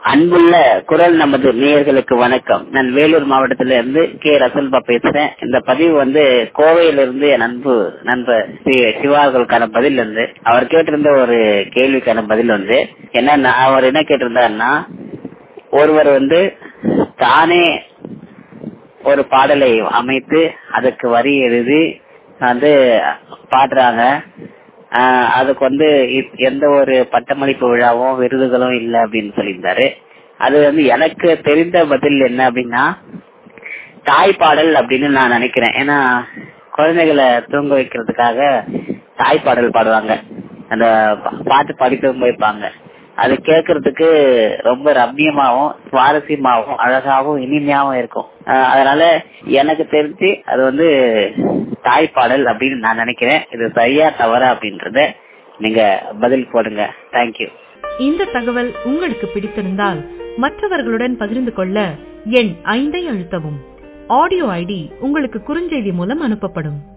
அன்புள்ள குரல் நமது நேயர்களுக்கு வணக்கம் நான் வேலூர் மாவட்டத்தில இருந்து கே ரசல்பா பேசுறேன் இந்த பதிவு வந்து கோவையில இருந்து என் அன்பு நண்பர் சி- சிவா அவர்களுக்கான பதில் வந்து அவர் கேட்டிருந்த ஒரு கேள்விக்கான பதில் வந்து என்னன்னா அவர் என்ன கேட்டிருந்தாருன்னா ஒருவர் வந்து தானே ஒரு பாடலை அமைத்து அதுக்கு வரி எழுதி வந்து பாடுறாங்க ஆஹ் அதுக்கு வந்து இ- எந்த ஒரு பட்டமளிப்பு விழாவும் விருதுகளும் இல்லை அப்படின்னு சொல்லியிருந்தாரு அது வந்து எனக்கு தெரிந்த பதில் என்ன அப்படின்னா தாய் பாடல் அப்படின்னு நான் நினைக்கிறேன் ஏன்னா குழந்தைகளை தூங்க வைக்கிறதுக்காக தாய் பாடல் பாடுவாங்க அந்த பா- பாட்டு பாடி தூங்க வைப்பாங்க அது கேட்கறதுக்கு ரொம்ப ரம்மியமாவும் சுவாரஸ்யமாவும் அழகாவும் இனிமையாவும் இருக்கும் ஆஹ் அதனால எனக்கு தெரிஞ்சு அது வந்து தாய் பாடல் அப்படின்னு நான் நினைக்கிறேன் இது சரியா தவறா அப்படின்றத நீங்க பதில் போடுங்க தேங்க்யூ இந்த தகவல் உங்களுக்கு பிடித்திருந்தால் மற்றவர்களுடன் பகிர்ந்து கொள்ள எண் ஐந்தை அழுத்தவும் ஆடியோ ஐடி உங்களுக்கு குறுஞ்செய்தி மூலம் அனுப்பப்படும்